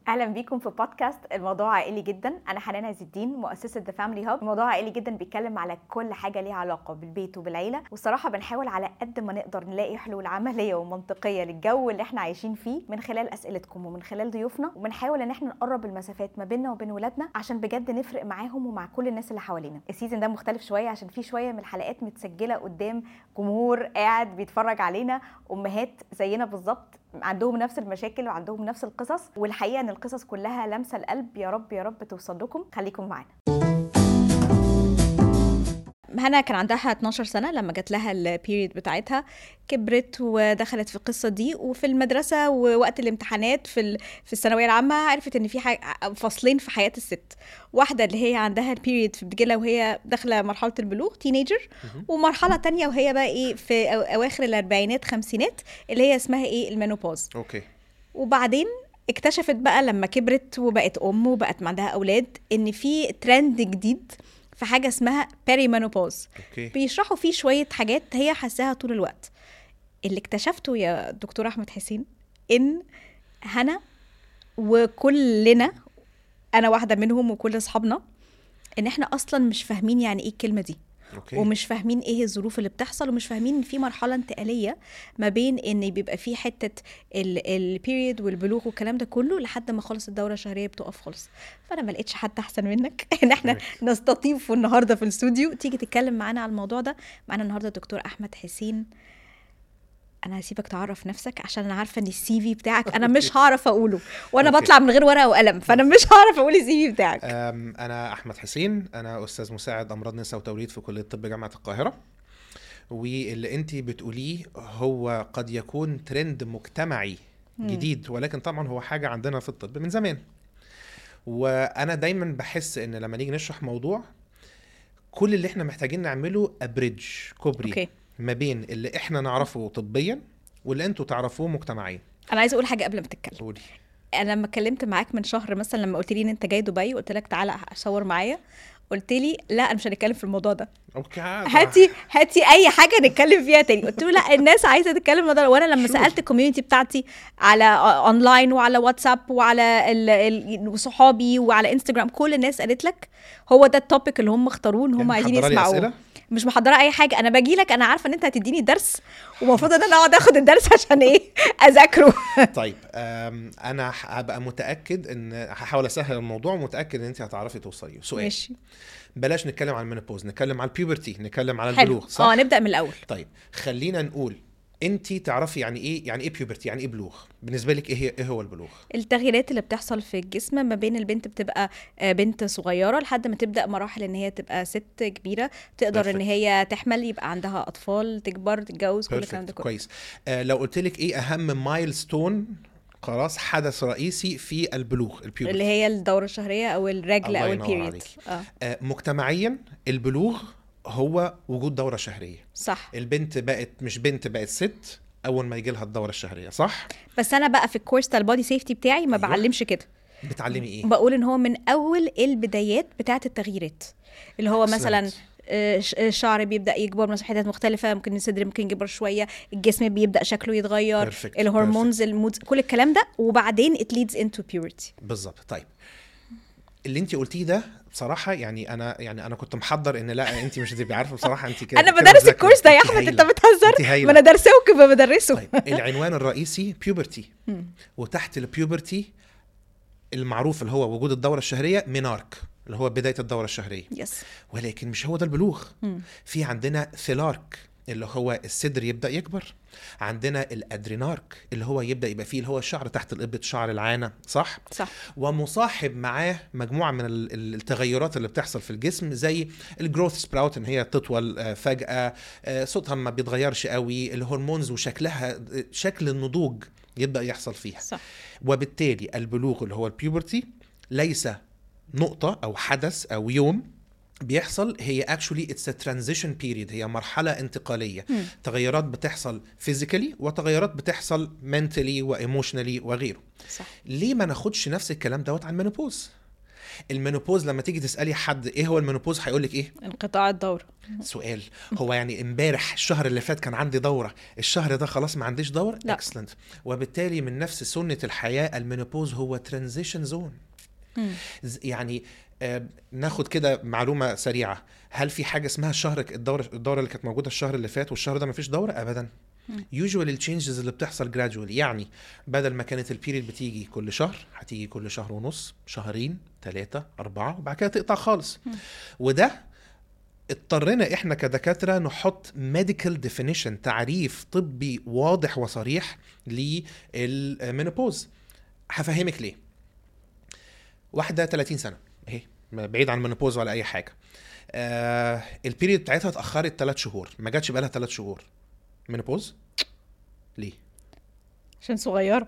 اهلا بيكم في بودكاست الموضوع عائلي جدا انا حنان عز الدين مؤسسه ذا فاميلي هاب الموضوع عائلي جدا بيتكلم على كل حاجه ليها علاقه بالبيت وبالعيله والصراحه بنحاول على قد ما نقدر نلاقي حلول عمليه ومنطقيه للجو اللي احنا عايشين فيه من خلال اسئلتكم ومن خلال ضيوفنا وبنحاول ان احنا نقرب المسافات ما بيننا وبين ولادنا عشان بجد نفرق معاهم ومع كل الناس اللي حوالينا السيزون ده مختلف شويه عشان فيه شويه من الحلقات متسجله قدام جمهور قاعد بيتفرج علينا امهات زينا بالظبط عندهم نفس المشاكل وعندهم نفس القصص والحقيقه ان القصص كلها لامسه القلب يا رب يا رب توصل لكم خليكم معانا هنا كان عندها 12 سنه لما جات لها البيريد بتاعتها كبرت ودخلت في القصه دي وفي المدرسه ووقت الامتحانات في في الثانويه العامه عرفت ان في فصلين في حياه الست واحده اللي هي عندها البيريد في بتجيلها وهي داخله مرحله البلوغ تينيجر ومرحله تانية وهي بقى ايه في اواخر الاربعينات خمسينات اللي هي اسمها ايه المينوبوز اوكي وبعدين اكتشفت بقى لما كبرت وبقت ام وبقت عندها اولاد ان في ترند جديد في حاجه اسمها بيري مانوبوز اوكي بيشرحوا فيه شويه حاجات هي حاساها طول الوقت اللي اكتشفته يا دكتور احمد حسين ان هنا وكلنا انا واحده منهم وكل اصحابنا ان احنا اصلا مش فاهمين يعني ايه الكلمه دي اوكي ومش فاهمين ايه الظروف اللي بتحصل ومش فاهمين ان في مرحله انتقاليه ما بين ان بيبقى في حته البيريد والبلوغ والكلام ده كله لحد ما خلص الدوره الشهريه بتقف خالص فانا ما لقيتش حد احسن منك ان احنا نستضيفه النهارده في الاستوديو تيجي تتكلم معانا على الموضوع ده معانا النهارده الدكتور احمد حسين انا هسيبك تعرف نفسك عشان انا عارفه ان السي في بتاعك انا مش هعرف اقوله وانا أوكي. بطلع من غير ورقه وقلم فانا مش هعرف اقول السي في بتاعك أم، انا احمد حسين انا استاذ مساعد امراض نساء وتوليد في كليه الطب جامعه القاهره واللي انت بتقوليه هو قد يكون ترند مجتمعي جديد ولكن طبعا هو حاجه عندنا في الطب من زمان وانا دايما بحس ان لما نيجي نشرح موضوع كل اللي احنا محتاجين نعمله ابريدج كوبري اوكي ما بين اللي احنا نعرفه طبيا واللي انتوا تعرفوه مجتمعيا انا عايزه اقول حاجه قبل ما تتكلم قولي انا لما اتكلمت معاك من شهر مثلا لما قلت لي ان انت جاي دبي قلت لك تعالى اصور معايا قلت لي لا انا مش هنتكلم في الموضوع ده اوكي هاتي هاتي اي حاجه نتكلم فيها تاني قلت له لا الناس عايزه تتكلم في الموضوع ده. وانا لما شوف. سالت الكوميونتي بتاعتي على اونلاين وعلى واتساب وعلى ال- ال- وصحابي وعلى انستجرام كل الناس قالت لك هو ده التوبيك اللي هم اختاروه ان هم يعني عايزين محضرة لي يسمعوه أسئلة؟ مش محضره اي حاجه انا باجي لك انا عارفه ان انت هتديني درس ومفروض ان انا اقعد اخد الدرس عشان ايه اذاكره طيب أم، انا ح- هبقى متاكد ان هحاول اسهل الموضوع ومتاكد ان انت هتعرفي توصلي سؤال ماشي بلاش نتكلم عن المينوبوز نتكلم عن البيوبرتي نتكلم عن حلو البلوغ صح اه نبدا من الاول طيب خلينا نقول انت تعرفي يعني ايه يعني ايه بيوبرتي يعني ايه بلوغ بالنسبه لك ايه هي ايه هو البلوغ التغييرات اللي بتحصل في الجسم ما بين البنت بتبقى آه، بنت صغيره لحد ما تبدا مراحل ان هي تبقى ست كبيره تقدر ان Perfect. هي تحمل يبقى عندها اطفال تكبر تتجوز كل الكلام Perfect. ده كله كويس آه لو قلت لك ايه اهم مايلستون خلاص حدث رئيسي في البلوغ البيوبرتي اللي هي الدوره الشهريه او الرجل الله او ينور البيريد عليكي. اه آه مجتمعيا البلوغ هو وجود دوره شهريه صح البنت بقت مش بنت بقت ست اول ما يجي لها الدوره الشهريه صح بس انا بقى في الكورس بتاع البودي سيفتي بتاعي ما أيوة. بعلمش كده بتعلمي ايه بقول ان هو من اول البدايات بتاعه التغييرات اللي هو Excellent. مثلا آه، ش- الشعر بيبدا يكبر من حتت مختلفه ممكن الصدر ممكن يكبر شويه الجسم بيبدا شكله يتغير Perfect. الهرمونز المود كل الكلام ده وبعدين it leads into puberty بالظبط طيب اللي انت قلتيه ده بصراحه يعني انا يعني انا كنت محضر ان لا انت مش هتبقي عارفه بصراحه انت كده انا كده بدرس مذاكرة. الكورس ده يا انت احمد انت هايلة. بتهزر انت ما هايلة. انا دارساه وكنت بدرسه طيب العنوان الرئيسي بيوبرتي وتحت البيوبرتي المعروف اللي هو وجود الدوره الشهريه مينارك اللي هو بدايه الدوره الشهريه يس ولكن مش هو ده البلوغ في عندنا ثيلارك اللي هو الصدر يبدا يكبر عندنا الادرينارك اللي هو يبدا يبقى فيه اللي هو الشعر تحت الابط شعر العانه صح صح ومصاحب معاه مجموعه من ال- ال- التغيرات اللي بتحصل في الجسم زي الجروث سبراوت ان هي تطول آه، فجاه آه، صوتها ما بيتغيرش قوي الهرمونز وشكلها آه، شكل النضوج يبدا يحصل فيها صح وبالتالي البلوغ اللي هو البيوبرتي ليس نقطه او حدث او يوم بيحصل هي اكشولي اتس ترانزيشن بيريد هي مرحله انتقاليه مم. تغيرات بتحصل فيزيكالي وتغيرات بتحصل منتلي وايموشنالي وغيره صح ليه ما ناخدش نفس الكلام دوت على المينوبوز المينوبوز لما تيجي تسالي حد ايه هو المينوبوز هيقول لك ايه انقطاع الدوره سؤال هو يعني امبارح الشهر اللي فات كان عندي دوره الشهر ده خلاص ما عنديش دوره لا. اكسلنت وبالتالي من نفس سنه الحياه المينوبوز هو ترانزيشن زون يعني آه، ناخد كده معلومه سريعه هل في حاجه اسمها الشهر الدوره الدوره اللي كانت موجوده الشهر اللي فات والشهر ده ما فيش دوره ابدا يوجوال التشينجز اللي بتحصل جرادولي يعني بدل ما كانت البيريد بتيجي كل شهر هتيجي كل شهر ونص شهرين ثلاثة أربعة وبعد كده تقطع خالص وده اضطرينا احنا كدكاتره نحط ميديكال ديفينيشن تعريف طبي واضح وصريح للمينوبوز هفهمك ليه واحده 30 سنه اهي بعيد عن المينوبوز ولا اي حاجه آه البيريد بتاعتها اتاخرت 3 شهور ما جاتش بقالها 3 شهور مينوبوز ليه عشان صغيره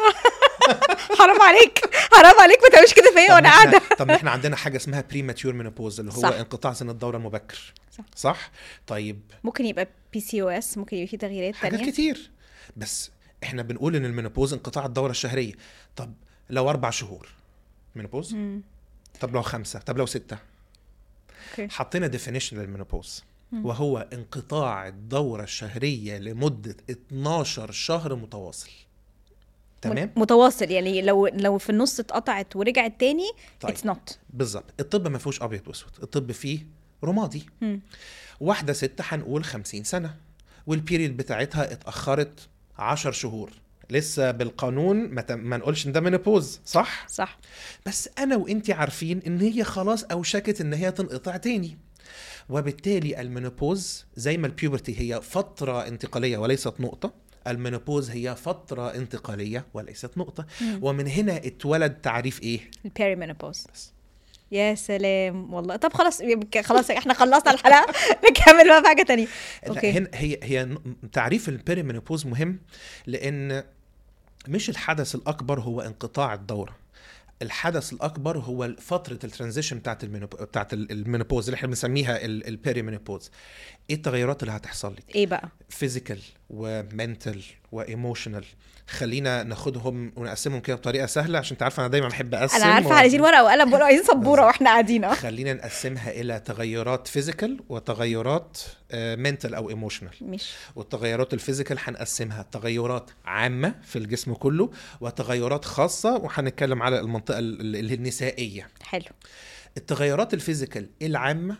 حرام عليك حرام عليك ما تعملش كده فيا طب وانا ما إحنا- قاعده طب ما احنا عندنا حاجه اسمها بريماتيور مينوبوز اللي هو صح. انقطاع سن الدوره المبكر صح. صح طيب ممكن يبقى بي سي او اس ممكن يبقى في تغييرات حاجات تانية كتير بس احنا بنقول ان المينوبوز انقطاع الدوره الشهريه طب لو اربع شهور مينوبوز مم. طب لو خمسه طب لو سته اوكي حطينا ديفينيشن للمينوبوز وهو انقطاع الدوره الشهريه لمده 12 شهر متواصل تمام متواصل يعني لو لو في النص اتقطعت ورجعت تاني طيب. اتس نوت بالظبط الطب ما فيهوش ابيض واسود الطب فيه رمادي واحده ست هنقول 50 سنه والبيريد بتاعتها اتاخرت 10 شهور لسه بالقانون ما, ت- ما نقولش ان ده مينوبوز صح صح بس انا وانت عارفين ان هي خلاص اوشكت ان هي تنقطع تاني وبالتالي المينوبوز زي ما البيوبرتي هي فتره انتقاليه وليست نقطه المينوبوز هي فتره انتقاليه وليست نقطه ومن هنا اتولد تعريف ايه البيري مينوبوز بس يا سلام والله طب خلاص يبقى خلاص احنا خلصنا الحلقه نكمل بقى في حاجه تانية لا، اوكي هنا هي هي ن- تعريف البيريمينوبوز مهم لان مش الحدث الاكبر هو انقطاع الدوره الحدث الاكبر هو فتره الترانزيشن بتاعت المينوب... بتاعت ال- المينوبوز اللي احنا بنسميها ال- البيريمينوبوز ايه التغيرات اللي هتحصل لك ايه بقى فيزيكال ومنتال وايموشنال خلينا ناخدهم ونقسمهم كده بطريقه سهله عشان انت عارفه انا دايما بحب اقسم انا عارفه و- عايزين ورقه وقلم بقولوا عايزين سبوره واحنا قاعدين اه خلينا نقسمها الى تغيرات فيزيكال وتغيرات منتال او ايموشنال مش والتغيرات الفيزيكال هنقسمها تغيرات عامة في الجسم كله وتغيرات خاصة وهنتكلم على المنطقة ال- ال- النسائية حلو التغيرات الفيزيكال العامة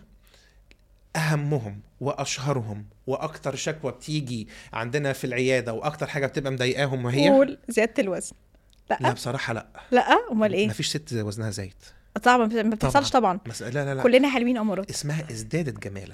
أهمهم وأشهرهم وأكتر شكوى بتيجي عندنا في العيادة وأكتر حاجة بتبقى مضايقاهم وهي قول زياده الوزن لا لا بصراحة لا لا امال ايه مفيش ست وزنها زايد طبعا ما بتحصلش طبعا مس... لا لا لا كلنا حلوين امورات اسمها ازدادت جمالا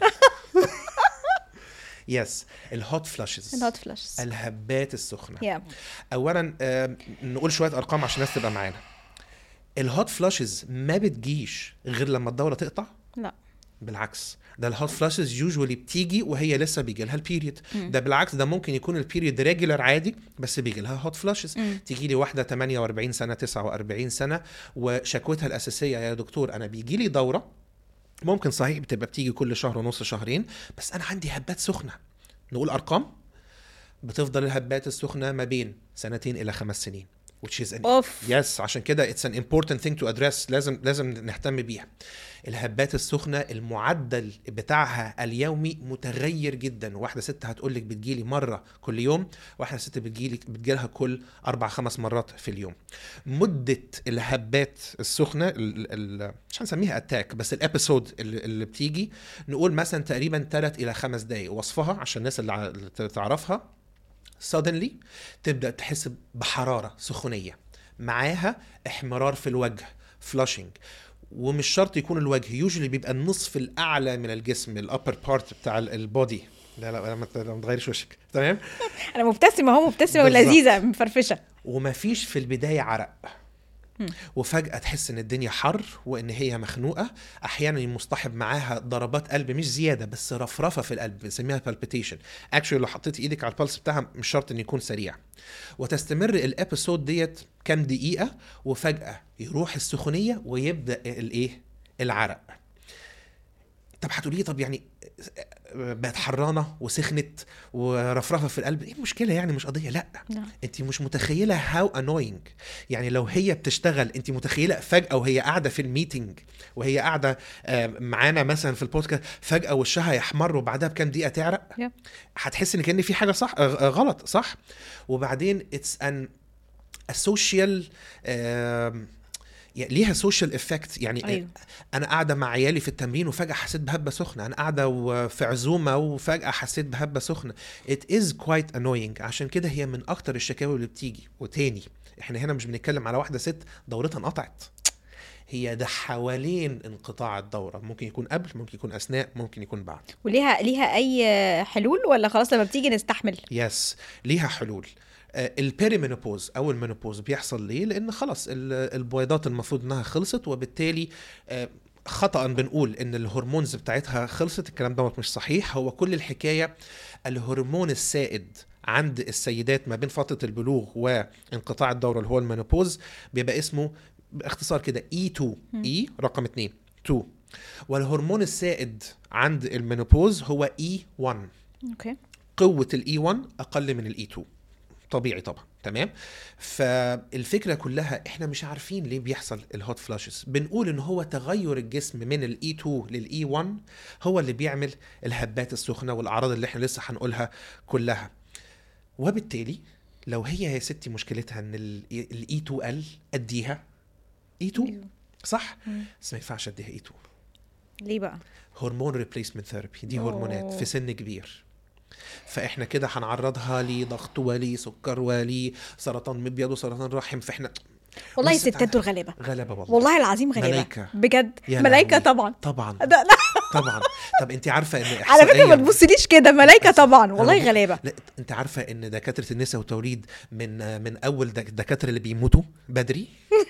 يس الهوت فلاشز الهوت فلاش الهبات السخنة يا اولا آه، نقول شويه ارقام عشان الناس تبقى معانا الهوت فلاشز ما بتجيش غير لما الدوره تقطع لا بالعكس ده الهوت فلاشز يوجوالي بتيجي وهي لسه بيجي لها البيريد ده بالعكس ده ممكن يكون البيريد ريجولار عادي بس بيجي لها هوت فلاشز تيجي لي واحده 48 سنه 49 سنه وشكوتها الاساسيه يا دكتور انا بيجي لي دوره ممكن صحيح بتبقى بتيجي كل شهر ونص شهرين بس انا عندي هبات سخنه نقول ارقام بتفضل الهبات السخنه ما بين سنتين الى خمس سنين which is an اوف يس عشان كده it's an important thing to address لازم لازم نهتم بيها الهبات السخنه المعدل بتاعها اليومي متغير جدا واحده ست هتقول لك بتجيلي مره كل يوم واحده ست بتجيلي بتجيلها كل اربع خمس مرات في اليوم مده الهبات السخنه ال ال مش هنسميها اتاك بس الابيسود اللي, اللي بتيجي نقول مثلا تقريبا 3 الى 5 دقائق وصفها عشان الناس اللي ع- اللي تعرفها suddenly تبدا تحس بحراره سخونيه معاها احمرار في الوجه فلاشنج ومش شرط يكون الوجه يوجولي بيبقى النصف الاعلى من الجسم الابر بارت بتاع ال- البودي لا لا ما ت- ما تغيرش وشك تمام انا مبتسمه اهو مبتسمه بالظبط. ولذيذه مفرفشه ومفيش في البدايه عرق وفجأة تحس إن الدنيا حر وإن هي مخنوقة أحيانا مصطحب معاها ضربات قلب مش زيادة بس رفرفة في القلب بنسميها palpitation actually لو حطيت إيدك على البلس بتاعها مش شرط إن يكون سريع وتستمر الابيسود ديت كام دقيقة وفجأة يروح السخونية ويبدأ الإيه العرق طب هتقولي لي طب يعني بقت حرانه وسخنت ورفرفه في القلب ايه المشكله يعني مش قضيه لا نعم. انت مش متخيله هاو انوينج يعني لو هي بتشتغل انت متخيله فجاه وهي قاعده في الميتنج وهي قاعده آه، معانا مثلا في البودكاست فجاه وشها يحمر وبعدها بكام دقيقه تعرق Yep. هتحس ان كان في حاجه صح آه، آه، غلط صح وبعدين اتس ان السوشيال ليها سوشيال افكت يعني أيوة. انا قاعده مع عيالي في التمرين وفجاه حسيت بهبه سخنه انا قاعده و- في عزومه وفجاه حسيت بهبه سخنه it is quite annoying عشان كده هي من اكتر الشكاوي اللي بتيجي وتاني احنا هنا مش بنتكلم على واحده ست دورتها انقطعت هي ده حوالين انقطاع الدوره ممكن يكون قبل ممكن يكون اثناء ممكن يكون بعد وليها ليها اي حلول ولا خلاص لما بتيجي نستحمل يس ليها حلول آه، البيريمينوبوز او المينوبوز بيحصل ليه لان خلاص ال- البويضات المفروض انها خلصت وبالتالي آه، خطا بنقول ان الهرمونز بتاعتها خلصت الكلام دوت مش صحيح هو كل الحكايه الهرمون السائد عند السيدات ما بين فتره البلوغ وانقطاع الدوره اللي هو المينوبوز بيبقى اسمه باختصار كده E2 E رقم 2 2 والهرمون السائد عند المينوبوز هو E1 اوكي قوه الاي 1 اقل من الاي 2 طبيعي طبعا تمام فالفكره كلها احنا مش عارفين ليه بيحصل الهوت فلاشز بنقول ان هو تغير الجسم من الاي 2 للاي 1 هو اللي بيعمل الهبات السخنه والاعراض اللي احنا لسه هنقولها كلها وبالتالي لو هي يا ستي مشكلتها ان الاي 2 قل اديها اي 2 صح مم. بس ما ينفعش اديها اي 2 ليه بقى هرمون ريبليسمنت ثيرابي دي أوه. هرمونات في سن كبير فاحنا كده هنعرضها لضغط ولي سكر ولي سرطان مبيض وسرطان رحم فاحنا والله بص الستات دول غلابه غلبه والله والله العظيم غلابه ملايكة. بجد يا ملايكه لهوي. طبعا طبعا ده لا طبعا طب انت عارفه ان على فكره ما إحصائياً- تبصليش كده ملايكه طبعا والله أنا- غلابه لا انت عارفه ان دكاتره النساء والتوليد من من اول دك- الدكاتره اللي بيموتوا بدري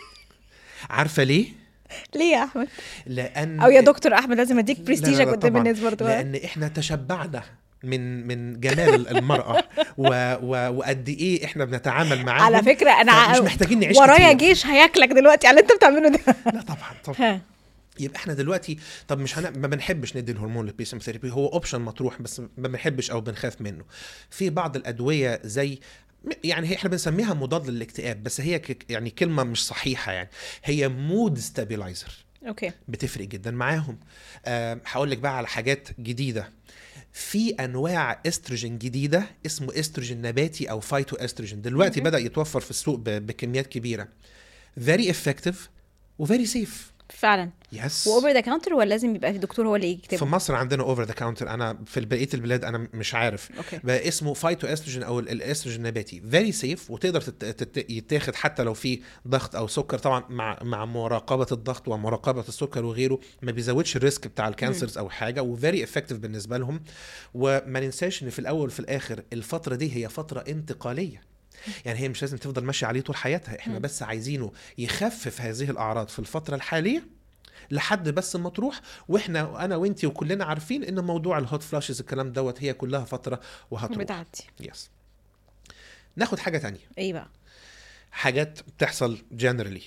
عارفه ليه ليه يا احمد لان او يا دكتور احمد لازم اديك لا، لا، برستيجك لا، قدام طبعاً. الناس برضه لان احنا تشبعنا من من جمال المراه و و وقد ايه احنا بنتعامل معاها على فكره انا مش محتاجين نعيش ورايا كتير. جيش هياكلك دلوقتي على اللي انت بتعمله ده لا طبعا طبعا ها يبقى احنا دلوقتي طب مش هن... ما بنحبش ندي الهرمون للبيسم ثيرابي هو اوبشن مطروح بس ما بنحبش او بنخاف منه في بعض الادويه زي يعني هي احنا بنسميها مضاد للاكتئاب بس هي ك... يعني كلمه مش صحيحه يعني هي مود ستابيلايزر اوكي بتفرق جدا معاهم أه هقول لك بقى على حاجات جديده في انواع استروجين جديده اسمه استروجين نباتي او فايتو استروجين دلوقتي أوكي. بدا يتوفر في السوق ب... بكميات كبيره very effective وفيري سيف فعلا يس واوفر ذا كاونتر ولا لازم يبقى في دكتور هو اللي في يكتبه مصر عندنا اوفر ذا كاونتر انا في بقيه البلاد انا مش عارف اوكي بقى اسمه فايتو استروجين او ال- الاستروجين النباتي فيري سيف وتقدر تت- تت- يتاخد حتى لو في ضغط او سكر طبعا مع مع مراقبه الضغط ومراقبه السكر وغيره ما بيزودش الريسك بتاع الكانسرز او حاجه وفيري افكتيف بالنسبه لهم وما ننساش ان في الاول وفي الاخر الفتره دي هي فتره انتقاليه يعني هي مش لازم تفضل ماشيه عليه طول حياتها احنا مم. بس عايزينه يخفف هذه الاعراض في الفتره الحاليه لحد بس ما تروح واحنا انا وانتي وكلنا عارفين ان موضوع الهوت فلاشز الكلام دوت هي كلها فتره وهتروح بتعدي يس ناخد حاجه تانية ايه بقى حاجات بتحصل جنرالي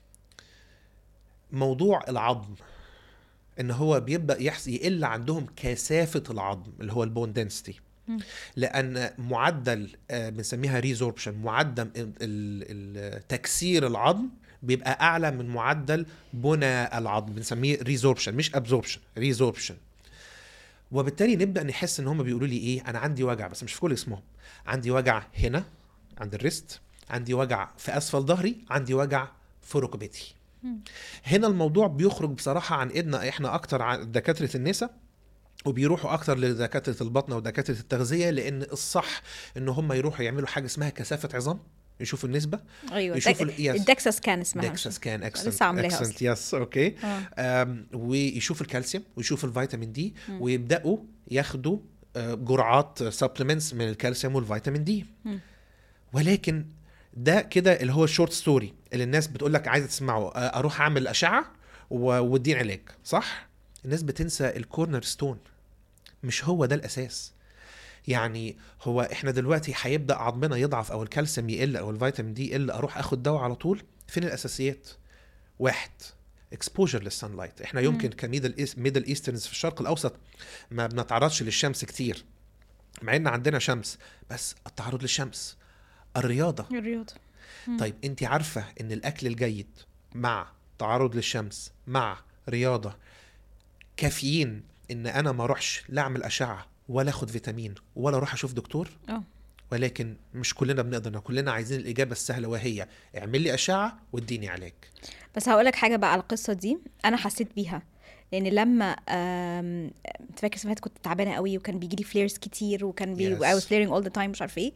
موضوع العظم ان هو بيبدا يحصل يقل عندهم كثافه العظم اللي هو البون دنسيتي مم. لان معدل آه، بنسميها ريزوربشن معدل ال- ال- ال- تكسير العظم بيبقى اعلى من معدل بناء العظم بنسميه ريزوربشن مش ابزوربشن ريزوربشن وبالتالي نبدا نحس ان هم بيقولوا لي ايه انا عندي وجع بس مش في كل اسمهم عندي وجع هنا عند الريست عندي وجع في اسفل ظهري عندي وجع في ركبتي مم. هنا الموضوع بيخرج بصراحه عن ايدنا احنا اكتر عن دكاتره النساء وبيروحوا اكتر لدكاتره البطنه ودكاتره التغذيه لان الصح ان هم يروحوا يعملوا حاجه اسمها كثافه عظام يشوفوا النسبه ايوه يشوفوا الدك- ال- yes. الدكسا سكان اسمها دكسا سكان اكسنت لسه عاملاها اكسنت يس اوكي آه. أم، ويشوف الكالسيوم ويشوف الفيتامين دي مم. ويبداوا ياخدوا آه، جرعات سبلمنتس من الكالسيوم والفيتامين دي مم. ولكن ده كده اللي هو الشورت ستوري اللي الناس بتقول لك عايزه تسمعه آه، اروح اعمل اشعه و- واديني علاج صح الناس بتنسى الكورنر ستون مش هو ده الاساس يعني هو احنا دلوقتي هيبدا عظمنا يضعف او الكالسيوم يقل او الفيتامين دي يقل اروح اخد دواء على طول فين الاساسيات واحد اكسبوجر للسان لايت احنا يمكن كميدل ميدل ايسترنز في الشرق الاوسط ما بنتعرضش للشمس كتير مع ان عندنا شمس بس التعرض للشمس الرياضه الرياضه طيب انت عارفه ان الاكل الجيد مع تعرض للشمس مع رياضه كافيين ان انا ما اروحش لا اعمل اشعه ولا اخد فيتامين ولا اروح اشوف دكتور اه ولكن مش كلنا بنقدر كلنا عايزين الاجابه السهله وهي اعمل لي اشعه واديني علاج بس هقول لك حاجه بقى على القصه دي انا حسيت بيها لان لما آم، فاكر سمعت كنت تعبانه قوي وكان بيجي لي فليرز كتير وكان بي Yes. I was flaring all the time مش عارفه ايه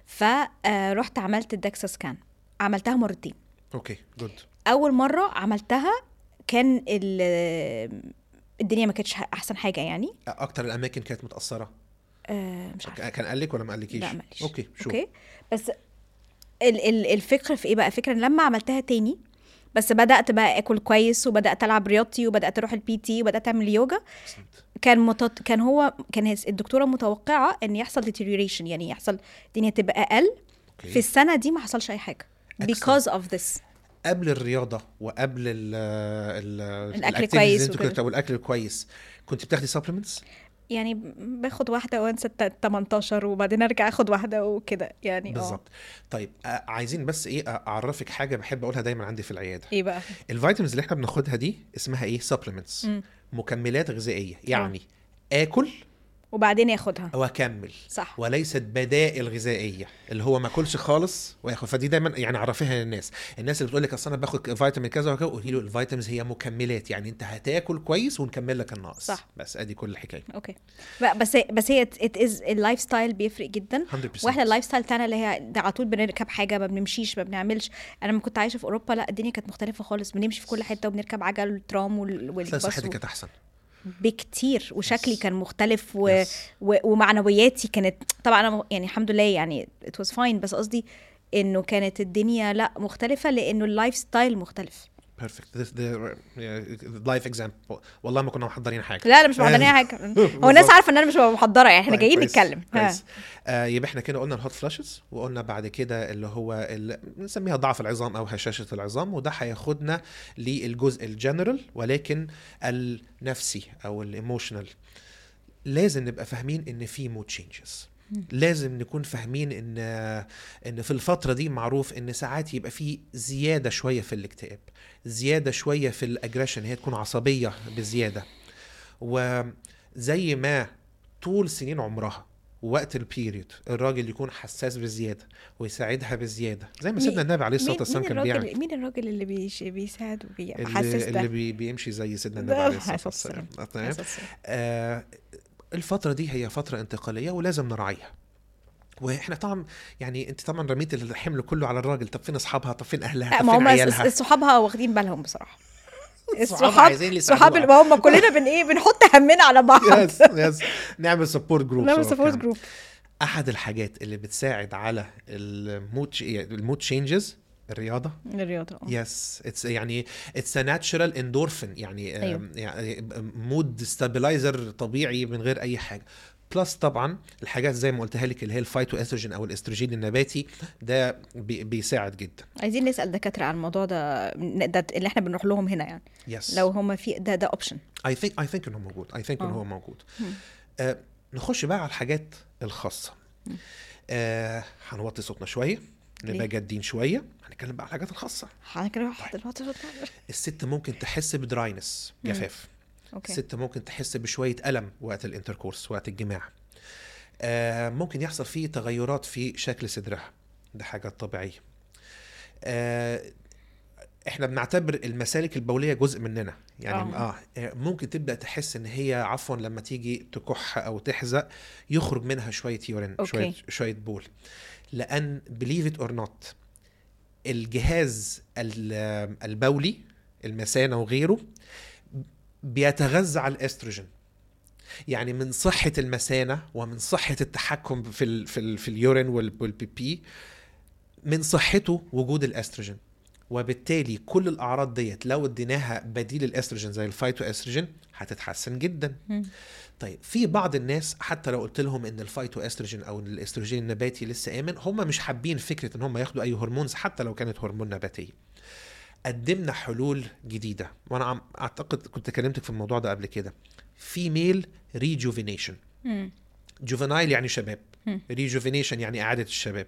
فرحت عملت الدكسا سكان عملتها مرتين اوكي جود اول مره عملتها كان ال- الدنيا ما كانتش احسن حاجه يعني اكتر الاماكن كانت متاثره آه، مش عارفه كان قال لك ولا ما قالكيش لا ماليش اوكي شو اوكي بس ال ال الفكره في ايه بقى الفكره ان لما عملتها تاني بس بدات بقى اكل كويس وبدات العب رياضتي وبدات اروح البي تي وبدات اعمل يوجا كان متط... كان هو كان هي- الدكتوره متوقعه ان يحصل deterioration يعني يحصل الدنيا تبقى اقل أوكي. في السنه دي ما حصلش اي حاجه because of this قبل الرياضه وقبل ال ال الأكل الactivities كويس اللي انت وكده. كنت والاكل الكويس كنت بتاخدي سبلمنتس يعني باخد واحده وانسى الت- 18 وبعدين ارجع اخد واحده وكده يعني اه بالظبط طيب آه، عايزين بس ايه آه، اعرفك حاجه بحب اقولها دايما عندي في العياده ايه بقى الفيتامينز اللي احنا بناخدها دي اسمها ايه سبلمنتس مم. مكملات غذائيه يعني اكل وبعدين ياخدها واكمل صح وليست بدائل غذائيه اللي هو ما اكلش خالص وياخد فدي دايما يعني عرفيها للناس الناس اللي بتقول لك اصل انا باخد فيتامين كذا وكذا قولي له الفيتامينز هي مكملات يعني انت هتاكل كويس ونكمل لك الناقص صح. بس ادي كل الحكايه اوكي بقى بس بس هي ات از اللايف ستايل بيفرق جدا 100% واحنا اللايف ستايل بتاعنا اللي هي ده على طول بنركب حاجه ما بنمشيش ما بنعملش انا لما كنت عايشه في اوروبا لا الدنيا كانت مختلفه خالص بنمشي في كل حته وبنركب عجل ترام وال- تلاقي والباص صحتك و- كانت احسن بكتير وشكلي Yes. كان مختلف و... Yes. و... ومعنوياتي كانت طبعا انا م- يعني الحمد لله يعني it was fine بس قصدي انه كانت الدنيا لا مختلفه لانه اللايف ستايل مختلف بيرفكت this the life example والله ما كنا محضرين حاجه لا لا مش محضرين اي حاجه هو الناس بالظبط. عارفه ان انا مش ببقى محضره يعني احنا طيب، جايين كويس، نتكلم ها. كويس آه يبقى احنا كده قلنا الهوت فلاشز وقلنا بعد كده اللي هو ال- بنسميها ضعف العظام او هشاشه العظام وده هياخدنا للجزء الجنرال ولكن النفسي او الايموشنال لازم نبقى فاهمين ان في مود تشينجز لازم نكون فاهمين ان ان في الفتره دي معروف ان ساعات يبقى في زياده شويه في الاكتئاب زياده شويه في الاجريشن هي تكون عصبيه بزياده وزي ما طول سنين عمرها وقت البيريود الراجل يكون حساس بزياده ويساعدها بزياده زي ما مين- سيدنا النبي عليه الصلاه مين, والسلام مين كان بيعمل الراجل مين الراجل اللي بيش بيساعد وبيحسس اللي, ده اللي بي بيمشي زي سيدنا النبي ده عليه الصلاه عليه والسلام الصلاة تمام عليه الصلاة آه الفتره دي هي فتره انتقاليه ولازم نراعيها واحنا طبعا يعني انت طبعا رميت الحمل كله على الراجل طب فين اصحابها طب فين اهلها لا طب ما فين هم عيالها صحابها واخدين بالهم بصراحه صحابها عايزين اللي صحاب اللي يساعدوها. ما هم كلنا بن ايه بنحط همنا على بعض يس يس نعمل سبورت جروب نعمل سبورت جروب احد الحاجات اللي بتساعد على المود المود تشينجز الرياضه الرياضه آه. يس اتس يعني اتس ناتشرال اندورفين يعني أيوة. آم، يعني مود ستابلايزر طبيعي من غير اي حاجه بلس طبعا الحاجات زي ما قلتها لك اللي هي الفايتو استروجين او الاستروجين النباتي ده بي بيساعد جدا عايزين نسال دكاتره عن الموضوع ده ده اللي احنا بنروح لهم هنا يعني يس لو هم في ده ده اوبشن اي ثينك اي ثينك انه موجود اي ثينك انه آه. هو موجود مم. آه نخش بقى على الحاجات الخاصه آه هنوطي صوتنا شويه ليه؟ نبقى جادين شويه هنتكلم بقى على الحاجات الخاصه هنروح دلوقتي الست ممكن تحس بدراينس مم. جفاف اوكي الست ممكن تحس بشويه الم وقت الانتركورس وقت الجماع آه ممكن يحصل فيه تغيرات في شكل صدرها ده حاجه طبيعيه آه احنا بنعتبر المسالك البوليه جزء مننا يعني آه. اه, آه ممكن تبدا تحس ان هي عفوا لما تيجي تكح او تحزق يخرج منها شويه يورين أوكي. شويه شويه بول لان بليف ات اور نوت الجهاز ال- البولي المثانه وغيره بيتغذى على الاستروجين يعني من صحه المثانه ومن صحه التحكم في ال في ال في اليورين وال- والبي بي من صحته وجود الاستروجين وبالتالي كل الاعراض ديت لو اديناها بديل الاستروجين زي الفايتو استروجين هتتحسن جدا مم. طيب في بعض الناس حتى لو قلت لهم ان الفايتو استروجين او الاستروجين النباتي لسه امن هم مش حابين فكره ان هم ياخدوا اي هرمونز حتى لو كانت هرمون نباتيه قدمنا حلول جديده وانا عم- اعتقد كنت كلمتك في الموضوع ده قبل كده فيميل ريجوفينيشن مم. جوفينايل يعني شباب مم. ريجوفينيشن يعني اعاده الشباب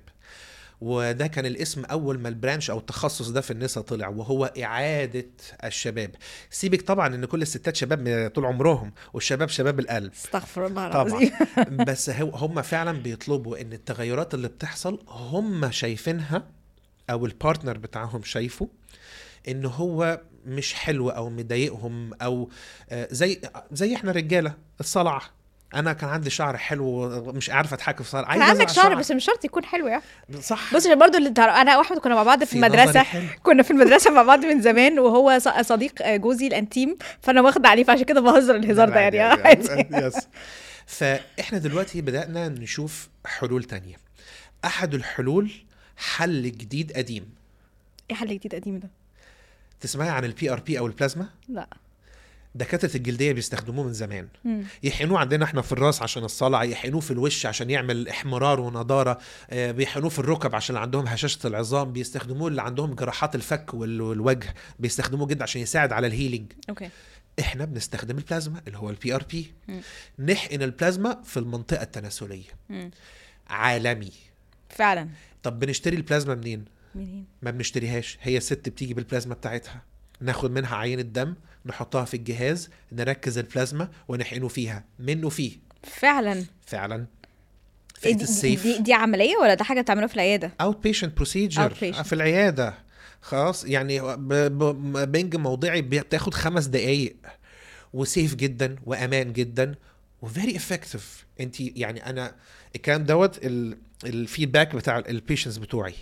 وده كان الاسم اول ما البرانش او التخصص ده في النساء طلع وهو اعاده الشباب سيبك طبعا ان كل الستات شباب طول عمرهم والشباب شباب القلب استغفر الله طبعا العظيم بس هو هم فعلا بيطلبوا ان التغيرات اللي بتحصل هم شايفينها او البارتنر بتاعهم شايفه ان هو مش حلو او مضايقهم او آه، زي زي احنا رجاله الصلع انا كان عندي شعر حلو ومش عارف اتحكم في صلع كان عايز عندك أزرع شعر بس مش شرط يكون حلو يعني صح بص عشان برضه اللي تعرف- انا واحمد كنا مع بعض في في نظري المدرسه حلو. كنا في المدرسه مع بعض من زمان وهو ص- صديق جوزي الانتيم فانا واخده عليه فعشان كده بهزر الهزار ده يعني عادي يس فاحنا دلوقتي بدأنا نشوف حلول تانية احد الحلول حل جديد قديم ايه حل جديد قديم ده؟ تسمعي عن البي ار بي او البلازما لا دكاتره الجلديه بيستخدموه من زمان مم. يحقنوه عندنا احنا في الراس عشان الصلع يحقنوه في الوش عشان يعمل احمرار ونضاره آه، بيحقنوه في الركب عشان اللي عندهم هشاشه العظام بيستخدموه اللي عندهم جراحات الفك وال- والوجه بيستخدموه جدا عشان يساعد على الهيلينج اوكي احنا بنستخدم البلازما اللي هو البي ار بي مم. نحقن البلازما في المنطقه التناسليه مم. عالمي فعلا طب بنشتري البلازما منين منين؟ ما بنشتريهاش هي الست بتيجي بالبلازما بتاعتها ناخد منها عينة دم نحطها في الجهاز نركز البلازما ونحقنه فيها منه فيه فعلا فعلا إيه فئة دي, السيف دي, دي عمليه ولا ده حاجه بتعملوها في العياده؟ اوت بيشنت بروسيجر Outpatient. في العياده خلاص يعني ب- ب- بنج موضعي بتاخد خمس دقايق وسيف جدا وامان جدا وفيري افكتيف انت يعني انا الكلام دوت ال- الفيدباك بتاع البيشنتس بتوعي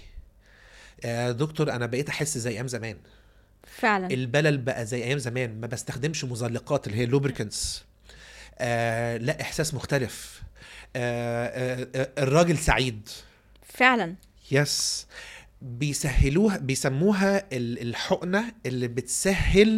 آه دكتور انا بقيت احس زي ايام زمان فعلا البلل بقى زي ايام زمان ما بستخدمش مزلقات اللي هي لوبريكنتس آه لا احساس مختلف آه آه آه الراجل سعيد فعلا يس بيسهلوها بيسموها ال- الحقنه اللي بتسهل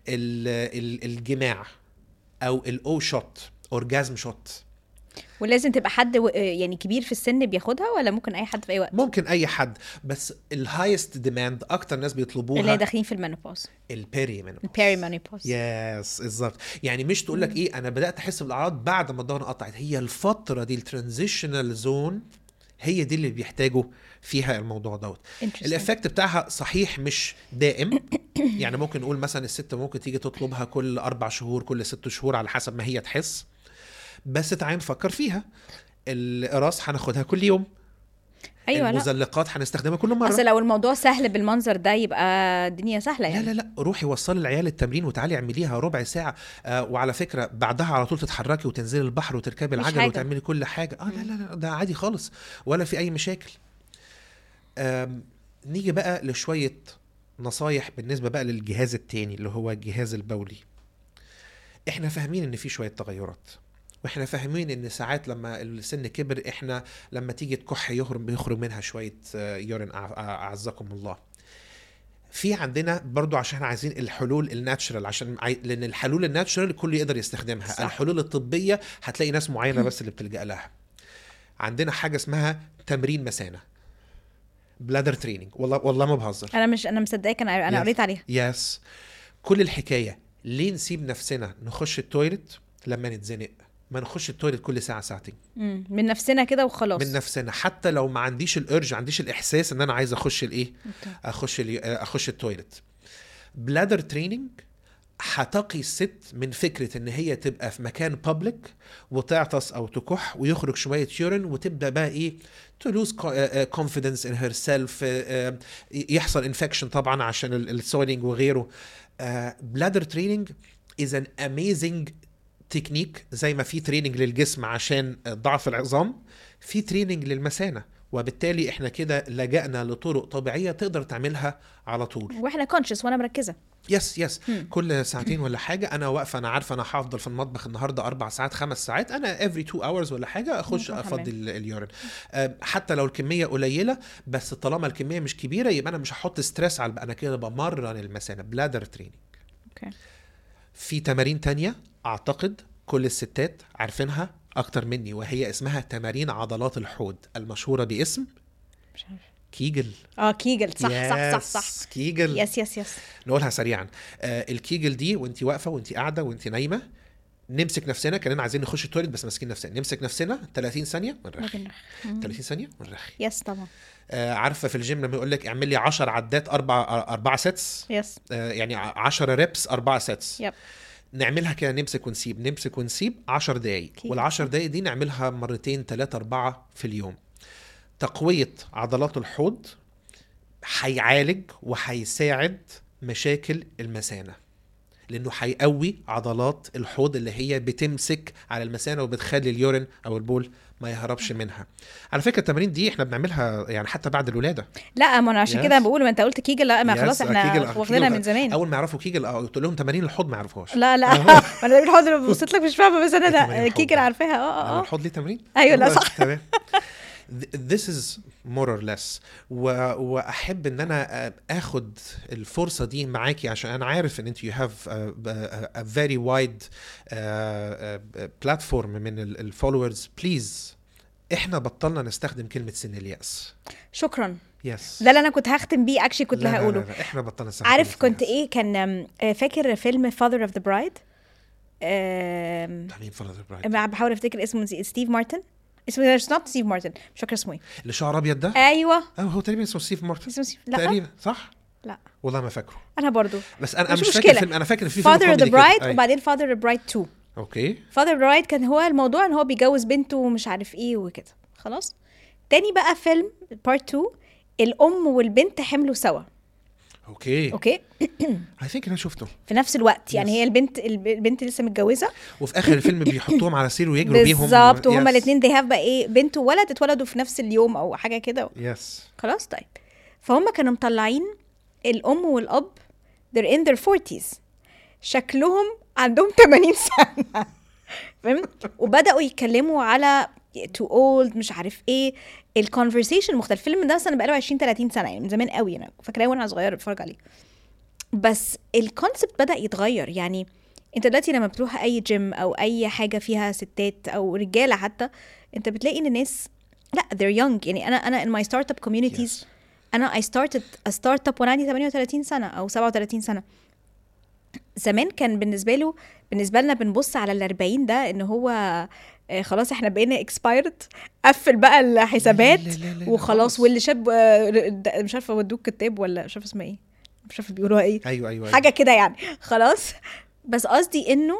ال- ال- الجماع او الاو شوت اورجازم شوت ولازم تبقى حد و... يعني كبير في السن بياخدها ولا ممكن اي حد في اي وقت؟ ممكن اي حد بس الهايست ديماند اكتر ناس اللي هي بيطلبوها داخلين في المينوبوز البيري منوبوز البيري مانيبوز يس بالظبط يعني مش تقول لك ايه انا بدات احس بالاعراض بعد ما الدوره قطعت هي الفتره دي الترانزيشنال زون هي دي اللي بيحتاجوا فيها الموضوع دوت الافكت بتاعها صحيح مش دائم يعني ممكن نقول مثلا الست ممكن تيجي تطلبها كل اربع شهور كل ست شهور على حسب ما هي تحس بس تعالى نفكر فيها الراس هناخدها كل يوم ايوه لا المزلقات هنستخدمها كل مره اصل لو الموضوع سهل بالمنظر ده يبقى الدنيا سهله لا يعني لا لا روحي وصلي العيال التمرين وتعالي اعمليها ربع ساعه آه وعلى فكره بعدها على طول تتحركي وتنزلي البحر وتركبي مش العجل حاجة. وتعملي كل حاجه اه لا لا لا ده عادي خالص ولا في اي مشاكل آم نيجي بقى لشويه نصايح بالنسبه بقى للجهاز التاني اللي هو الجهاز البولي احنا فاهمين ان في شويه تغيرات واحنا فاهمين ان ساعات لما السن كبر احنا لما تيجي تكح يخرج بيخرج منها شويه آه، يورين أع- أع- اعزكم الله في عندنا برضو عشان عايزين الحلول الناتشرال عشان عاي... لان الحلول الناتشرال الكل يقدر يستخدمها صح. صح. الحلول الطبيه هتلاقي ناس معينه بس اللي بتلجا لها عندنا حاجه اسمها تمرين مثانه بلادر تريننج والله والله ما بهزر انا مش انا مصدقاك انا انا Yes. قريت عليها يس كل الحكايه ليه نسيب نفسنا نخش التويلت لما نتزنق ما نخش التويلت كل ساعه ساعتين مم. من نفسنا كده وخلاص من نفسنا حتى لو ما عنديش الارج ما عنديش الاحساس ان انا عايز اخش الايه أوكي. اخش ال- اخش التويلت بلادر تريننج هتقي الست من فكره ان هي تبقى في مكان بابليك وتعطس او تكح ويخرج شويه يورين وتبدا بقى ايه تلوز كونفيدنس ان هير سيلف يحصل انفكشن طبعا عشان السويلنج وغيره بلادر تريننج از ان اميزنج تكنيك زي ما في تريننج للجسم عشان ضعف العظام في تريننج للمثانه وبالتالي احنا كده لجأنا لطرق طبيعيه تقدر تعملها على طول واحنا كونشس وانا مركزه يس يس مم. كل ساعتين ولا حاجه انا واقفه انا عارفه انا هفضل في المطبخ النهارده اربع ساعات خمس ساعات انا افري تو اورز ولا حاجه اخش ممكن افضي حمام. ال- اليورين آه، حتى لو الكميه قليله بس طالما الكميه مش كبيره يبقى انا مش هحط ستريس على انا كده بمرن المثانه بلادر تريننج اوكي في تمارين تانية اعتقد كل الستات عارفينها اكتر مني وهي اسمها تمارين عضلات الحوض المشهوره باسم مش عارف كيجل اه كيجل صح صح صح صح يس، كيجل يس يس يس نقولها سريعا آه الكيجل دي وانت واقفه وانت قاعده وانت نايمه نمسك نفسنا كاننا عايزين نخش التواليت بس ماسكين نفسنا نمسك نفسنا 30 ثانيه ونرخي 30 ثانيه ونرخي يس طبعا آه عارفه في الجيم لما يقول لك اعمل لي 10 عدات اربع اربع سيتس يس آه يعني 10 ريبس اربع سيتس يب نعملها كده نمسك ونسيب نمسك ونسيب 10 دقايق أكيد. وال10 دقايق دي نعملها مرتين ثلاثة أربعة في اليوم تقوية عضلات الحوض هيعالج وهيساعد مشاكل المثانة لأنه هيقوي عضلات الحوض اللي هي بتمسك على المثانة وبتخلي اليورين أو البول ما يهربش منها على فكرة التمارين دي احنا بنعملها يعني حتى بعد الولادة لا ما انا عشان Yes. كده بقول ما انت قلت كيجل لا ما Yes, خلاص احنا كيجل- واخدينها كيجل- من زمان أول ما يعرفوا كيجل اه قلت لهم تمارين الحوض ما يعرفوهاش لا لا ما انا الحوض اللي بصيت لك مش فاهمه بس انا التمارين ده الحوض كيجل ده. عارفاها اه أنا اه اه الحوض ليه تمرين؟ أيوة، لا، بس، صح. تمام Th- This is more or less و... واحب ان انا اخد الفرصه دي معاكي عشان انا عارف ان انت you have a, a, a very wide uh, uh, platform من الفولورز بليز احنا بطلنا نستخدم كلمه سن الياس شكرا يس ده اللي انا كنت هختم بيه اكشلي كنت لا، لا، هقوله لا، لا، احنا بطلنا نستخدم عارف كلمة كنت اليأس. ايه كان آم، آه، فاكر فيلم فاذر اوف ذا برايد بتاع مين فضل برايد بحاول افتكر اسمه نسي- ستيف مارتن اسمه مش نوت ستيف مارتن مش فاكره اسمه ايه اللي شعر ابيض ده ايوه اه هو تقريبا اسمه ستيف مارتن اسمه ستيف لا تقريبا صح لا والله ما فاكره انا برضو بس انا انا مش مش فاكر مشكلة. الفيلم انا فاكر في فيلم فاذر اوف ذا كوميدي كده. برايد أي. وبعدين فاذر اوف برايد 2 اوكي فاذر برايد كان هو الموضوع ان هو بيجوز بنته ومش عارف ايه وكده خلاص تاني بقى فيلم بارت 2 الام والبنت حملوا سوا اوكي اوكي اي ثينك انا شفته في نفس الوقت يعني Yes. هي البنت الب- البنت لسه متجوزه وفي اخر الفيلم بيحطوهم على سرير ويجروا بيهم بالظبط وهما Yes. الاثنين they have بقى ايه بنت وولد اتولدوا في نفس اليوم او حاجه كده يس خلاص طيب فهم كانوا مطلعين الام والاب they're in their 40s شكلهم عندهم 80 سنه فهمت وبداوا يتكلموا على تو اولد مش عارف ايه الكونفرسيشن مختلف الفيلم ده مثلا بقاله 20 30 سنه يعني من زمان قوي انا فاكراه وانا صغيره بتفرج عليه بس الكونسبت بدا يتغير يعني انت دلوقتي لما بتروح اي جيم او اي حاجه فيها ستات او رجاله حتى انت بتلاقي ان الناس لا they're young يعني انا انا in my startup communities Yes. انا I started a startup وانا عندي 38 سنه او 37 سنه زمان كان بالنسبه له بالنسبه لنا بنبص على ال 40 ده ان هو آه، خلاص احنا بقينا اكسبايرد قفل بقى الحسابات لا، لا، لا، لا، وخلاص خالص. واللي شاب آه، د- مش عارفه ودوك كتاب ولا مش عارفه اسمها ايه مش عارفه بيقولوها ايه ايوه ايوه حاجه كده يعني خلاص بس قصدي انه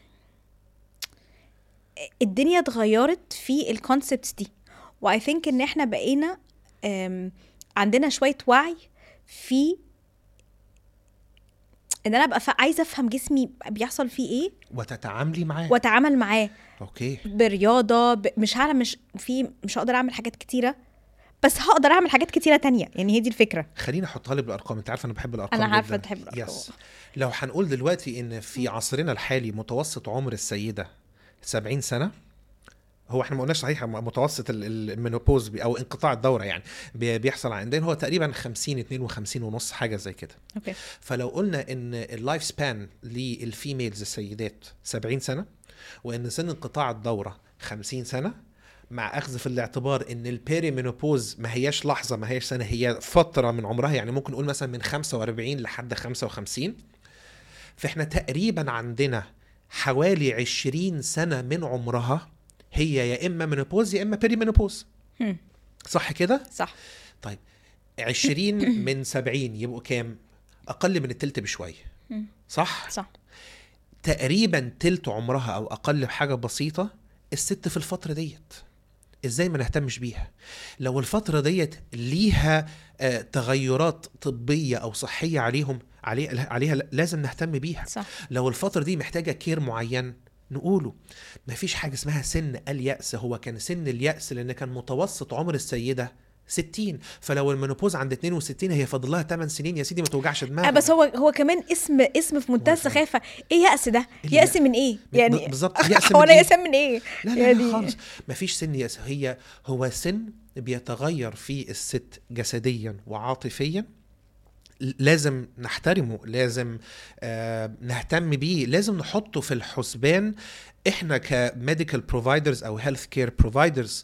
الدنيا اتغيرت في الكونسبتس دي واي ثينك ان احنا بقينا أم، عندنا شويه وعي في ان انا ابقى فا- عايزه افهم جسمي بيحصل فيه ايه وتتعاملي معاه واتعامل معاه اوكي برياضه ب... مش هعمل مش في مش هقدر اعمل حاجات كتيره بس هقدر اعمل حاجات كتيره تانية يعني هي دي الفكره خليني احطها لي بالارقام انت عارفه انا بحب الارقام أنا عارفة جداً. تحب الأرقام. يس لو هنقول دلوقتي ان في عصرنا الحالي متوسط عمر السيده 70 سنه هو احنا ما قلناش صحيح متوسط ال- ال- المينوبوز بي- او انقطاع الدوره يعني بي- بيحصل عندنا هو تقريبا 50 52 ونص حاجه زي كده اوكي فلو قلنا ان اللايف سبان للفيميلز السيدات 70 سنه وان سن انقطاع الدوره 50 سنه مع اخذ في الاعتبار ان البيري مينوبوز ما هياش لحظه ما هياش سنه هي فتره من عمرها يعني ممكن نقول مثلا من 45 لحد 55 فاحنا تقريبا عندنا حوالي 20 سنه من عمرها هي يا اما مينوبوز يا اما بيري مينوبوز هم، صح كده صح طيب 20 من 70 يبقوا كام اقل من التلت بشويه مم. صح صح تقريبا تلت عمرها او اقل بحاجه بسيطه الست في الفتره ديت ازاي ما نهتمش بيها لو الفتره ديت ليها آه تغيرات طبيه او صحيه عليهم علي عليها لازم نهتم بيها صح لو الفتره دي محتاجه كير معين نقوله مفيش حاجه اسمها سن اليأس هو كان سن اليأس لان كان متوسط عمر السيده 60 فلو المينوبوز عند 62 هي فاضل لها 8 سنين يا سيدي ما توجعش آه دماغك بس هو هو كمان اسم اسم في منتهى هو فعلا. السخافه ايه يأس ده اللي يأس يأ- من ايه ب- يعني بالظبط، يأس هو من انا إيه؟ يأس من ايه لا لا, لا يعني- خالص مفيش سن يأس هي هو سن بيتغير فيه الست جسديا وعاطفيا لازم نحترمه لازم آه نهتم بيه لازم نحطه في الحسبان احنا كميديكال بروفايدرز او هيلث كير بروفايدرز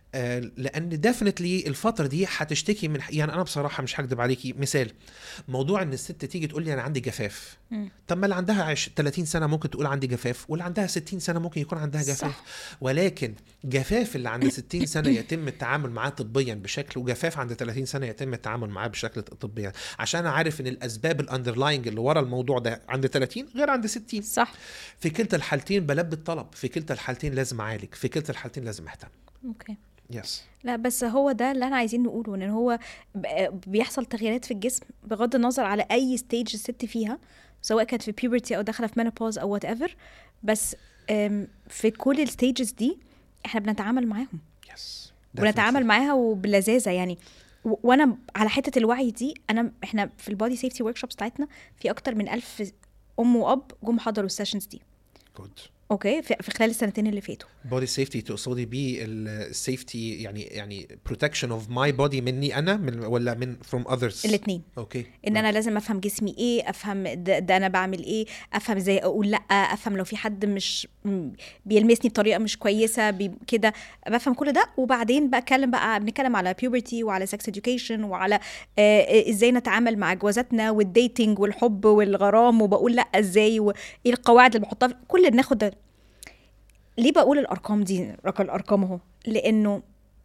آه، لان ديفنتلي الفتره دي هتشتكي من يعني انا بصراحه مش هكدب عليكي مثال موضوع ان الست تيجي تقول لي انا عندي جفاف مم. طب ما اللي عندها عش- 30 سنه ممكن تقول عندي جفاف واللي عندها 60 سنه ممكن يكون عندها جفاف صح. ولكن جفاف اللي عند 60 سنه يتم التعامل معاه طبيا بشكل وجفاف عند 30 سنه يتم التعامل معاه بشكل طبيا عشان انا عارف ان الاسباب الاندرلاينج اللي ورا الموضوع ده عند 30 غير عند 60 صح في كلتا الحالتين بلبي الطلب في كلتا الحالتين لازم اعالج في كلتا الحالتين لازم اهتم اوكي يس لا بس هو ده اللي انا عايزين نقوله ان هو ب- بيحصل تغييرات في الجسم بغض النظر على اي ستيج الست فيها سواء كانت في puberty او داخله في menopause او وات ايفر بس أم، في كل الستيجز دي احنا بنتعامل معاهم يس ونتعامل معاها وبلذاذه يعني و- وانا على حته الوعي دي انا احنا في البودي سيفتي ورك شوبس بتاعتنا في اكتر من ألف ام واب جم حضروا السيشنز دي جود اوكي في في خلال السنتين اللي فاتوا بودي سيفتي تقصدي بيه السيفتي يعني يعني بروتكشن اوف ماي بودي مني انا من ولا من فروم اذرز الاثنين اوكي ان انا لازم افهم جسمي ايه افهم ده, ده انا بعمل ايه افهم ازاي اقول لا افهم لو في حد مش م- بيلمسني بطريقه مش كويسه بي- كده بفهم كل ده وبعدين بتكلم بقى بنتكلم على puberty وعلى sex education وعلى آه ازاي نتعامل مع جوازاتنا والديتنج والحب والغرام وبقول لا ازاي وايه القواعد اللي بحطها في- كل اللي بناخد ده ليه بقول الارقام دي رقم الارقام اهو لانه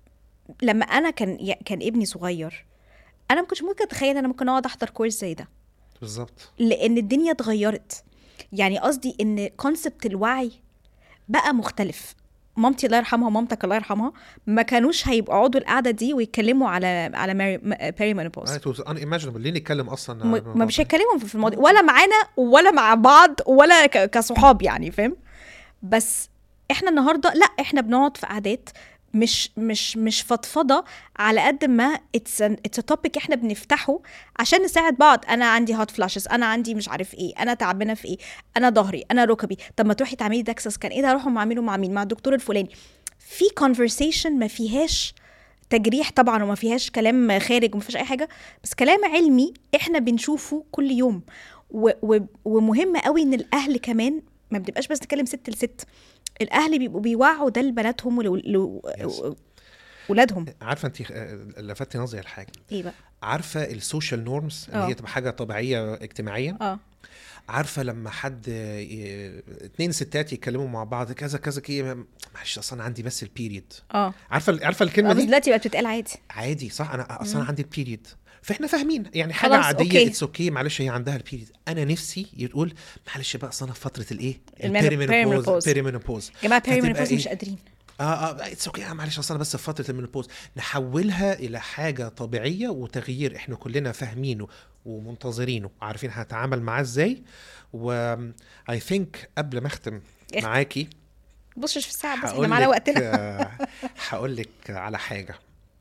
لما انا كان ي- كان ابني صغير انا ما كنتش ممكن اتخيل ان انا ممكن اقعد احضر كورس زي ده بالظبط لان الدنيا اتغيرت يعني قصدي ان كونسبت الوعي بقى مختلف مامتي الله يرحمها ومامتك الله يرحمها ما كانوش هيبقوا يقعدوا القعده دي ويتكلموا على على بيري مينوبوز ات واز ان ايماجينبل ليه نتكلم اصلا عن ما الموضوع مش ده؟ هيتكلموا في الماضي ولا معانا ولا مع بعض ولا ك- كصحاب يعني فاهم بس احنا النهارده لا احنا بنقعد في قعدات مش مش مش فضفضه على قد ما اتس اتس توبيك احنا بنفتحه عشان نساعد بعض انا عندي هوت فلاشز انا عندي مش عارف ايه انا تعبانه في ايه انا ظهري انا ركبي طب ما تروحي تعملي داكسس كان ايه ده هروح اعمله مع مين مع الدكتور الفلاني في كونفرسيشن ما فيهاش تجريح طبعا وما فيهاش كلام خارج وما فيهاش اي حاجه بس كلام علمي احنا بنشوفه كل يوم و و ومهم قوي ان الاهل كمان ما بنبقاش بس نتكلم ست لست الاهل بيبقوا بيوعوا ده لبناتهم Yes. ولولادهم عارفه انت لفتي نظري لحاجه ايه بقى عارفه السوشيال نورمز اللي آه. هي تبقى حاجه طبيعيه اجتماعيه اه عارفه لما حد ي- اتنين ستات يتكلموا مع بعض كذا كذا كي معلش اصلا انا عندي بس البيريد اه عارفه عارفه آه، الكلمه بس دي دلوقتي بقت بتتقال عادي عادي صح انا اصلا عندي البيريد فاحنا فاهمين يعني حاجه خلاص، عاديه أوكي. اتس اوكي معلش هي عندها البيريد انا نفسي يقول معلش بقى اصل انا في فتره الايه المينو- perimenopause. بيريمينوبوز يا جماعه بيري فتبقى مينوبوز إيه؟ مش قادرين اه اه اتس اوكي معلش اصل انا بس في فتره المينوبوز نحولها الى حاجه طبيعيه وتغيير احنا كلنا فاهمينه ومنتظرينه عارفين هنتعامل معاه ازاي و اي ثينك قبل ما اختم اخ- معاكي بصش في الساعه بس احنا هقول معانا لك وقتنا هقول لك على حاجه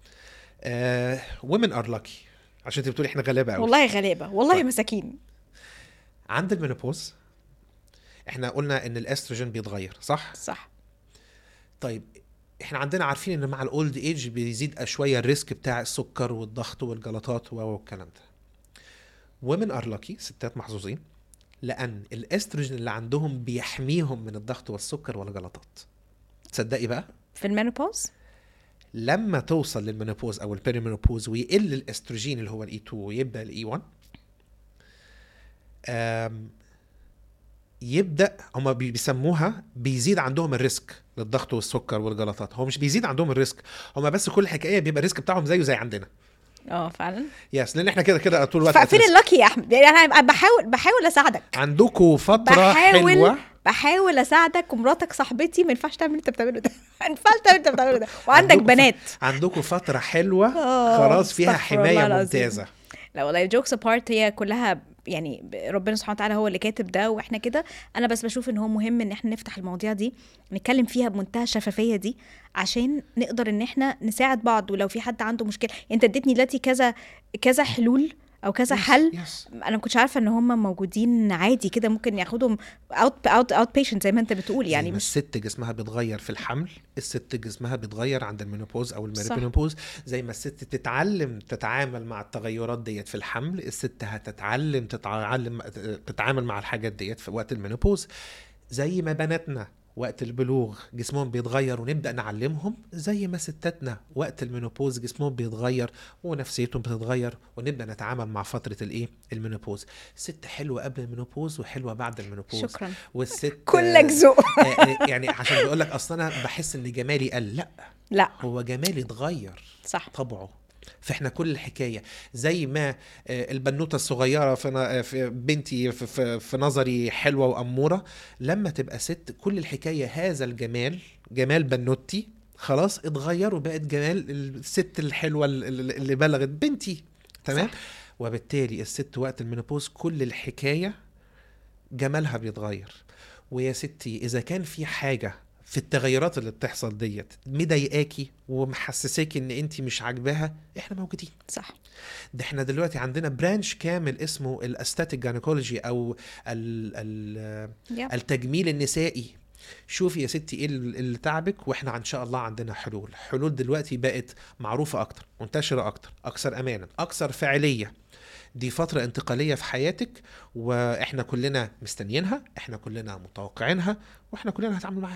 آه women are lucky عشان انت بتقولي احنا غلابه قوي والله غلابه والله طيب. مساكين عند المينوبوز احنا قلنا ان الاستروجين بيتغير صح صح طيب احنا عندنا عارفين ان مع الاولد ايج بيزيد شويه الريسك بتاع السكر والضغط والجلطات و- والكلام ده women are lucky ستات محظوظين لان الاستروجين اللي عندهم بيحميهم من الضغط والسكر والجلطات تصدقي بقى في المينوبوز لما توصل للمينوبوز او البيريمينوبوز ويقل الاستروجين اللي هو الاي 2 ويبدا الاي 1 آم، يبدا هما بي- بيسموها بيزيد عندهم الريسك للضغط والسكر والجلطات هو مش بيزيد عندهم الريسك هما بس كل الحكايه بيبقى الريسك بتاعهم زيه زي عندنا اه فعلا يس لان احنا كده كده طول الوقت فين at risk. اللاكي يا احمد يعني انا بحاول بحاول اساعدك عندكم فتره بحاول حلوه بحاول اساعدك ومراتك صاحبتي ما ينفعش تعمل اللي انت بتعمله ده ما ينفعش تعمل اللي انت بتعمله ده وعندك عندكم ف- بنات عندكم فتره حلوه آه، خلاص فيها استغفر الله حمايه العظيم. ممتازه لا والله جوكس ابارت هي كلها يعني ب- ربنا سبحانه وتعالى هو اللي كاتب ده واحنا كده انا بس بشوف ان هو مهم ان احنا نفتح المواضيع دي نتكلم فيها بمنتهى الشفافيه دي عشان نقدر ان احنا نساعد بعض ولو في حد عنده مشكله انت اديتني دلوقتي كذا كذا حلول او كذا يس، حل يس. انا ما كنتش عارفه ان هم موجودين عادي كده ممكن ياخدهم اوت اوت اوت بيشنت زي ما انت بتقول يعني يعني ما مش الست جسمها بيتغير في الحمل الست جسمها بيتغير عند المينوبوز او صح. المينوبوز زي ما الست تتعلم تتعامل مع التغيرات ديت في الحمل الست هتتعلم تتعلم تتعامل مع الحاجات ديت في وقت المينوبوز زي ما بناتنا وقت البلوغ جسمهم بيتغير ونبدا نعلمهم زي ما ستاتنا وقت المينوبوز جسمهم بيتغير ونفسيتهم بتتغير ونبدا نتعامل مع فتره الايه المينوبوز ست حلوه قبل المينوبوز وحلوه بعد المينوبوز شكرا والست كلك ذوق آه، آه، يعني عشان بقول لك اصل انا بحس ان جمالي قل لا لا هو جمالي اتغير صح طبعه فاحنا كل الحكايه زي ما آه، البنوته الصغيره في ن- آه، في بنتي في, في, في نظري حلوه واموره لما تبقى ست كل الحكايه هذا الجمال جمال بنوتي خلاص اتغير وبقت جمال الست الحلوه ال- ال- اللي بلغت بنتي تمام صح. وبالتالي الست وقت المينوبوز كل الحكايه جمالها بيتغير ويا ستي اذا كان في حاجه في التغيرات اللي بتحصل ديت مضايقاكي ومحسساكي ان انت مش عاجباها احنا موجودين صح ده احنا دلوقتي عندنا برانش كامل اسمه الاستاتيك جانيكولوجي او ال ال يب. التجميل النسائي شوفي يا ستي ايه اللي اللي تعبك واحنا ان شاء الله عندنا حلول حلول دلوقتي بقت معروفه اكتر منتشره اكتر اكثر امانا اكثر فاعليه دي فترة انتقالية في حياتك واحنا كلنا مستنيينها احنا كلنا متوقعينها واحنا كلنا هنتعامل معاها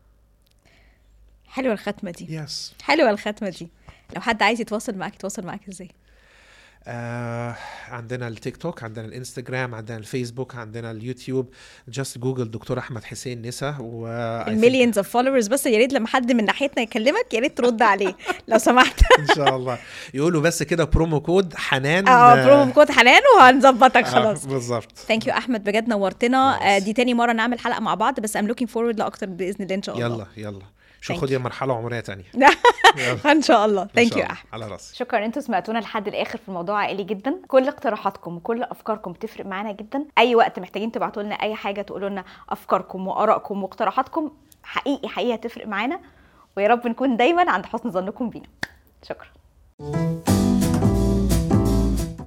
حلوه الختمه دي يس حلوه الختمه دي لو حد عايز يتواصل معاك يتواصل معاك ازاي آه عندنا التيك توك عندنا الانستجرام عندنا الفيسبوك عندنا اليوتيوب جاست جوجل دكتور احمد حسين نسا و I think- المليونز اوف فولورز بس يا ريت لما حد من ناحيتنا يكلمك يا ريت ترد عليه لو سمحت ان شاء الله يقولوا بس كده برومو كود حنان اه برومو كود حنان وهنظبطك آه، خلاص بالظبط ثانك يو احمد بجد نورتنا Nice. آه، دي تاني مره نعمل حلقه مع بعض بس ام لوكينج فورورد لاكتر باذن الله ان شاء الله يلا يلا شو Thank خدي you. مرحله عمريه تانية ان شاء الله إن ثانك شاء يو الله. احمد على راسي شكرا ان انتوا سمعتونا لحد الاخر في الموضوع عائلي جدا كل اقتراحاتكم وكل افكاركم بتفرق معانا جدا اي وقت محتاجين تبعتوا لنا اي حاجه تقولوا لنا افكاركم وارائكم واقتراحاتكم حقيقي حقيقي هتفرق معانا ويا رب نكون دايما عند حسن ظنكم بينا شكرا